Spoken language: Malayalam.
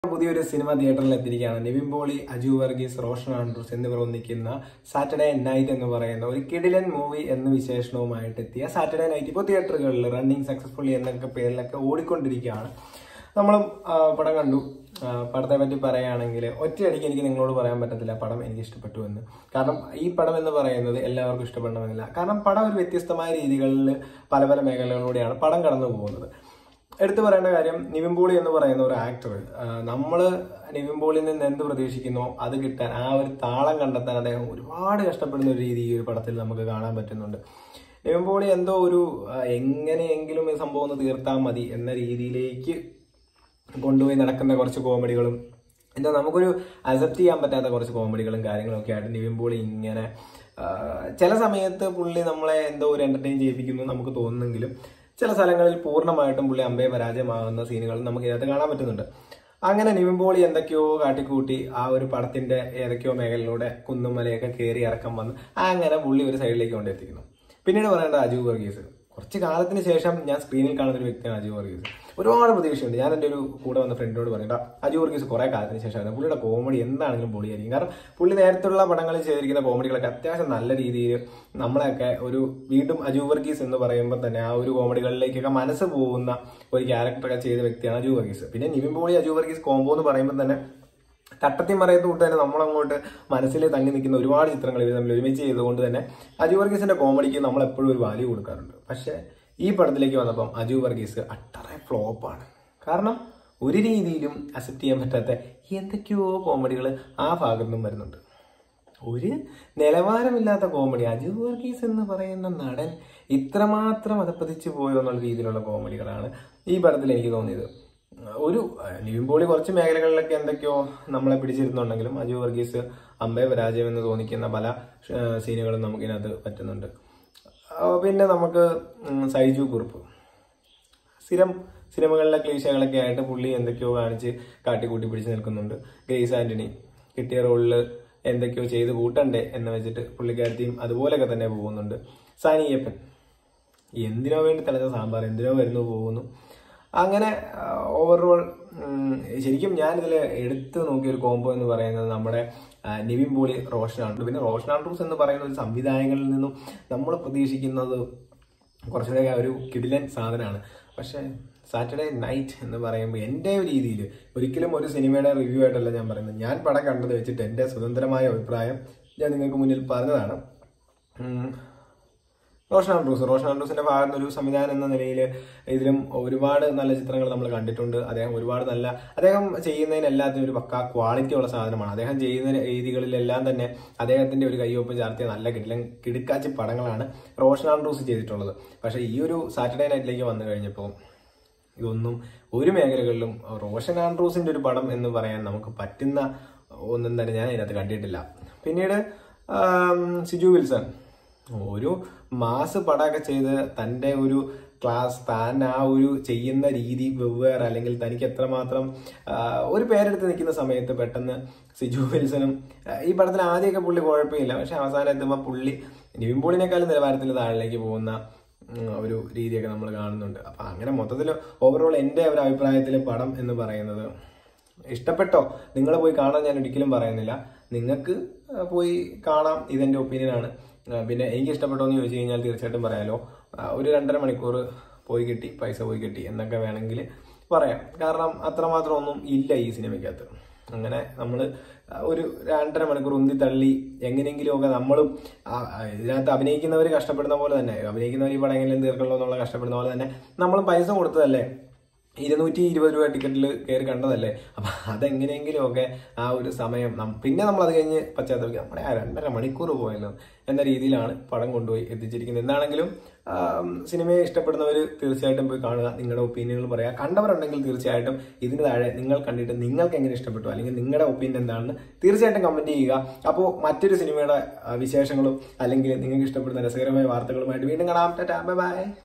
പുതിയൊരു സിനിമ തിയേറ്ററിൽ എത്തിയിരിക്കുകയാണ് നിവിൻ പോളി അജു വർഗീസ് റോഷൻ ആൻഡ്രൂസ് എന്നിവർ ഒന്നിക്കുന്ന സാറ്റർഡേ നൈറ്റ് എന്ന് പറയുന്ന ഒരു കിടിലൻ മൂവി എന്ന വിശേഷണവുമായിട്ട് എത്തിയ സാറ്റർഡേ നൈറ്റ് ഇപ്പോൾ തിയേറ്ററുകളിൽ റണ്ണിങ് സക്സസ്ഫുള്ളി എന്നൊക്കെ പേരിലൊക്കെ ഓടിക്കൊണ്ടിരിക്കുകയാണ് നമ്മളും ആ, പടം കണ്ടു ആ, പടത്തെ പറ്റി പറയുകയാണെങ്കിൽ ഒറ്റയടിക്ക് എനിക്ക് നിങ്ങളോട് പറയാൻ പറ്റത്തില്ല പടം എനിക്ക് ഇഷ്ടപ്പെട്ടു എന്ന് കാരണം ഈ പടം എന്ന് പറയുന്നത് എല്ലാവർക്കും ഇഷ്ടപ്പെടണമെന്നില്ല കാരണം പടം ഒരു വ്യത്യസ്തമായ രീതികളിൽ പല പല മേഖലകളിലൂടെയാണ് പടം കടന്നു പോകുന്നത് എടുത്തു പറയേണ്ട കാര്യം നിവിൻ പോളി എന്ന് പറയുന്ന ഒരു ആക്ടർ നമ്മൾ നിവിൻ പോളിയിൽ നിന്ന് എന്ത് പ്രതീക്ഷിക്കുന്നോ അത് കിട്ടാൻ ആ ഒരു താളം കണ്ടെത്താൻ അദ്ദേഹം ഒരുപാട് കഷ്ടപ്പെടുന്ന ഒരു രീതി ഈ ഒരു പടത്തിൽ നമുക്ക് കാണാൻ പറ്റുന്നുണ്ട് നിവിൻ പോളി എന്തോ ഒരു ആ, എങ്ങനെയെങ്കിലും ഈ സംഭവം ഒന്ന് തീർത്താൽ മതി എന്ന രീതിയിലേക്ക് കൊണ്ടുപോയി നടക്കുന്ന കുറച്ച് കോമഡികളും എന്താ നമുക്കൊരു അക്സെപ്റ്റ് ചെയ്യാൻ പറ്റാത്ത കുറച്ച് കോമഡികളും കാര്യങ്ങളും ഒക്കെ ആയിട്ട് നിവിൻ പോളി ഇങ്ങനെ ആ, ചില സമയത്ത് പുള്ളി നമ്മളെ എന്തോ ഒരു എന്റർടൈൻ ചെയ്യിപ്പിക്കുന്നു നമുക്ക് തോന്നുന്നെങ്കിലും ചില സ്ഥലങ്ങളിൽ പൂർണ്ണമായിട്ടും പുള്ളി അമ്പയെ പരാജയമാകുന്ന സീനുകൾ നമുക്ക് ഇതിനകത്ത് കാണാൻ പറ്റുന്നുണ്ട് അങ്ങനെ നിവിൻ പോളി എന്തൊക്കെയോ കാട്ടിക്കൂട്ടി ആ ഒരു പടത്തിന്റെ ഏതൊക്കെയോ മേഖലയിലൂടെ കുന്നും മലയൊക്കെ കയറി ഇറക്കം വന്ന് അങ്ങനെ പുള്ളി ഒരു സൈഡിലേക്ക് കൊണ്ടെത്തിക്കുന്നു പിന്നീട് പറയേണ്ട അജു വർഗീസ് കുറച്ച് കാലത്തിന് ശേഷം ഞാൻ സ്ക്രീനിൽ കാണുന്ന ഒരു വ്യക്തിയാണ് അജു വർഗീസ് ഒരുപാട് പ്രതീക്ഷയുണ്ട് ഞാൻ എൻ്റെ ഒരു കൂടെ വന്ന ഫ്രണ്ടിനോട് പറയണ്ട അജു വർഗീസ് കുറെ കാലത്തിന് ശേഷമാണ് പുള്ളിയുടെ കോമഡി എന്താണെങ്കിലും പൊളിയായിരിക്കും കാരണം പുള്ളി നേരത്തുള്ള പടങ്ങളിൽ ചെയ്തിരിക്കുന്ന കോമഡികളൊക്കെ അത്യാവശ്യം നല്ല രീതിയിൽ നമ്മളെയൊക്കെ ഒരു വീണ്ടും അജു വർഗീസ് എന്ന് പറയുമ്പോൾ തന്നെ ആ ഒരു കോമഡികളിലേക്കൊക്കെ മനസ്സ് പോകുന്ന ഒരു ക്യാരക്ടറൊക്കെ ചെയ്ത വ്യക്തിയാണ് അജു വർഗീസ് പിന്നെ നിവിൻ പോളി അജു വർഗീസ് കോംബോ എന്ന് പറയുമ്പോൾ തന്നെ തട്ടത്തി മറയത്ത് തൊട്ട് തന്നെ നമ്മളങ്ങോട്ട് മനസ്സിൽ തങ്ങി നിൽക്കുന്ന ഒരുപാട് ചിത്രങ്ങൾ ഇവർ തമ്മിൽ ഒരുമിച്ച് ചെയ്തുകൊണ്ട് തന്നെ അജു വർഗീസിന്റെ കോമഡിക്ക് നമ്മൾ എപ്പോഴും ഒരു വാല്യൂ കൊടുക്കാറുണ്ട് പക്ഷെ ഈ പടത്തിലേക്ക് വന്നപ്പം അജു വർഗീസ് അട്ടറെ ഫ്ലോപ്പാണ് കാരണം ഒരു രീതിയിലും അക്സെപ്റ്റ് ചെയ്യാൻ പറ്റാത്ത എന്തൊക്കെയോ കോമഡികൾ ആ ഭാഗത്തു നിന്നും വരുന്നുണ്ട് ഒരു നിലവാരമില്ലാത്ത കോമഡി അജു വർഗീസ് എന്ന് പറയുന്ന നടൻ ഇത്രമാത്രം അതപ്പതിച്ചു പോയോ എന്നുള്ള രീതിയിലുള്ള കോമഡികളാണ് ഈ പടത്തിൽ എനിക്ക് തോന്നിയത് ഒരു അഹ്, നിവിൻ പോളി കുറച്ച് മേഖലകളിലൊക്കെ എന്തൊക്കെയോ നമ്മളെ പിടിച്ചിരുന്നുണ്ടെങ്കിലും അജു വർഗീസ് അമ്പേ പരാജയം എന്ന് തോന്നിക്കുന്ന പല ഏഹ്, സീനുകളും നമുക്കിതിനകത്ത് പറ്റുന്നുണ്ട് ആ, പിന്നെ നമുക്ക് ഉം, സൈജു കുറുപ്പ് സ്ഥിരം സിനിമകളിലെ ക്ലീശകളൊക്കെ ആയിട്ട് പുള്ളി എന്തൊക്കെയോ കാണിച്ച് കാട്ടിക്കൂട്ടി പിടിച്ച് നിൽക്കുന്നുണ്ട് ഗ്രേസ് ആന്റണി കിട്ടിയ റോളിൽ എന്തൊക്കെയോ ചെയ്ത് കൂട്ടണ്ടേ എന്ന് വെച്ചിട്ട് പുള്ളിക്കാരത്തിയും അതുപോലെയൊക്കെ തന്നെ പോകുന്നുണ്ട് സാനിയപ്പൻ എന്തിനോ വേണ്ടി തലച്ച സാമ്പാർ എന്തിനോ വരുന്നു പോകുന്നു അങ്ങനെ ഓവറോൾ ശരിക്കും ഞാനിതിൽ എടുത്തു നോക്കിയ ഒരു കോംബോ എന്ന് പറയുന്നത് നമ്മുടെ ആ, നിവിൻ പോളി റോഷൻ ആൻഡ്രൂസ് പിന്നെ റോഷൻ ആൻഡ്രൂസ് എന്ന് പറയുന്ന ഒരു സംവിധായകരിൽ നിന്നും നമ്മൾ പ്രതീക്ഷിക്കുന്നത് കുറച്ചുകൂടെ ഒരു കിടിലൻ സാധനമാണ് പക്ഷേ സാറ്റർഡേ നൈറ്റ് എന്ന് പറയുമ്പോൾ എൻ്റെ ഒരു രീതിയിൽ ഒരിക്കലും ഒരു സിനിമയുടെ റിവ്യൂ ആയിട്ടല്ല ഞാൻ പറയുന്നത് ഞാൻ പടം കണ്ടത് വെച്ചിട്ട് എൻ്റെ സ്വതന്ത്രമായ അഭിപ്രായം ഞാൻ നിങ്ങൾക്ക് മുന്നിൽ പറഞ്ഞതാണ് ഉം. റോഷൻ ആൻഡ്രൂസ് റോഷൻ ആൻഡ്രൂസിന്റെ ഭാഗത്ത് നിന്ന് ഒരു സംവിധാനം എന്ന നിലയിൽ ഇതിലും ഒരുപാട് നല്ല ചിത്രങ്ങൾ നമ്മൾ കണ്ടിട്ടുണ്ട് അദ്ദേഹം ഒരുപാട് നല്ല അദ്ദേഹം ചെയ്യുന്നതിന് എല്ലാത്തിനും ഒരു പക്ക ക്വാളിറ്റി ഉള്ള സാധനമാണ് അദ്ദേഹം ചെയ്യുന്ന രീതികളിലെല്ലാം തന്നെ അദ്ദേഹത്തിന്റെ ഒരു കയ്യൊപ്പം ചാർത്തിയ നല്ല കിടിലൻ കിടുക്കാച്ചി പടങ്ങളാണ് റോഷൻ ആൻഡ്രൂസ് ചെയ്തിട്ടുള്ളത് പക്ഷേ ഈ ഒരു സാറ്റർഡേ നൈറ്റിലേക്ക് വന്നു കഴിഞ്ഞപ്പോൾ ഇതൊന്നും ഒരു മേഖലകളിലും റോഷൻ ആൻഡ്രൂസിന്റെ ഒരു പടം എന്ന് പറയാൻ നമുക്ക് പറ്റുന്ന ഒന്നും തന്നെ ഞാൻ ഇതിനകത്ത് കണ്ടിട്ടില്ല പിന്നീട് ആം, സിജു വിൽസൺ ഒരു മാസ് പടമൊക്കെ ചെയ്ത് തൻ്റെ ഒരു ക്ലാസ് താൻ ആ ഒരു ചെയ്യുന്ന രീതി വെവ്വേറെ അല്ലെങ്കിൽ തനിക്ക് എത്രമാത്രം ആ, ഒരു പേരെടുത്ത് നിൽക്കുന്ന സമയത്ത് പെട്ടെന്ന് സിജു വിൽസനും ആ, ഈ പടത്തിൽ ആദ്യമൊക്കെ പുള്ളി കുഴപ്പമില്ല പക്ഷെ അവസാനം എത്തുമ്പോൾ പുള്ളി നിവിൻ പോളിനേക്കാളും നിലവാരത്തിൽ താഴേക്ക് പോകുന്ന ഉം, ഒരു രീതിയൊക്കെ നമ്മൾ കാണുന്നുണ്ട് അപ്പൊ അങ്ങനെ മൊത്തത്തിൽ ഓവറോൾ എൻ്റെ ഒരു അഭിപ്രായത്തിൽ പടം എന്ന് പറയുന്നത് ഇഷ്ടപ്പെട്ടോ നിങ്ങൾ പോയി കാണാൻ ഞാൻ ഒരിക്കലും പറയുന്നില്ല നിങ്ങൾക്ക് ആ, പോയി കാണാം ഇതെന്റെ ഒപ്പീനിയനാണ് പിന്നെ എനിക്ക് ഇഷ്ടപ്പെട്ടോ എന്ന് ചോദിച്ചു കഴിഞ്ഞാൽ തീർച്ചയായിട്ടും പറയാലോ ആ, ഒരു രണ്ടര മണിക്കൂർ പോയി കിട്ടി പൈസ പോയി കിട്ടി എന്നൊക്കെ വേണമെങ്കിൽ പറയാം കാരണം അത്രമാത്രം ഒന്നും ഇല്ല ഈ സിനിമയ്ക്കകത്ത് അങ്ങനെ നമ്മൾ ഒരു രണ്ടര മണിക്കൂർ ഉന്തി തള്ളി എങ്ങനെയെങ്കിലും ഒക്കെ നമ്മളും ആ- ആ ഇതിനകത്ത് അഭിനയിക്കുന്നവർ കഷ്ടപ്പെടുന്ന പോലെ തന്നെ അഭിനയിക്കുന്നവർ ഈ പടം എങ്ങനെയും തീർക്കണല്ലോ എന്നുള്ള കഷ്ടപ്പെടുന്ന പോലെ തന്നെ നമ്മളും പൈസ കൊടുത്തതല്ലേ ഇരുന്നൂറ്റി ഇരുപത് രൂപ ടിക്കറ്റിൽ കയറി കണ്ടതല്ലേ അപ്പൊ അതെങ്ങനെയെങ്കിലും ഒക്കെ ആ ഒരു സമയം നം- പിന്നെ നമ്മൾ അത് കഴിഞ്ഞ് പശ്ചാത്തലം നമ്മുടെ ആ രണ്ടര മണിക്കൂർ പോയല്ലോ എന്ന രീതിയിലാണ് പടം കൊണ്ടുപോയി എത്തിച്ചിരിക്കുന്നത് എന്താണെങ്കിലും ആം, സിനിമയെ ഇഷ്ടപ്പെടുന്നവർ തീർച്ചയായിട്ടും പോയി കാണുക നിങ്ങളുടെ ഒപ്പീനിയനുകൾ പറയാം കണ്ടവരുണ്ടെങ്കിൽ തീർച്ചയായിട്ടും ഇതിന് താഴെ നിങ്ങൾ കണ്ടിട്ട് നിങ്ങൾക്ക് എങ്ങനെ ഇഷ്ടപ്പെട്ടു അല്ലെങ്കിൽ നിങ്ങളുടെ ഒപ്പീനിയൻ എന്താണെന്ന് തീർച്ചയായിട്ടും കമന്റ് ചെയ്യുക അപ്പോൾ മറ്റൊരു സിനിമയുടെ ആ, വിശേഷങ്ങളും അല്ലെങ്കിൽ നിങ്ങൾക്ക് ഇഷ്ടപ്പെടുന്ന രസകരമായ വാർത്തകളുമായിട്ട് വീണ്ടും കാണാം ടാറ്റാ ബൈ ബൈ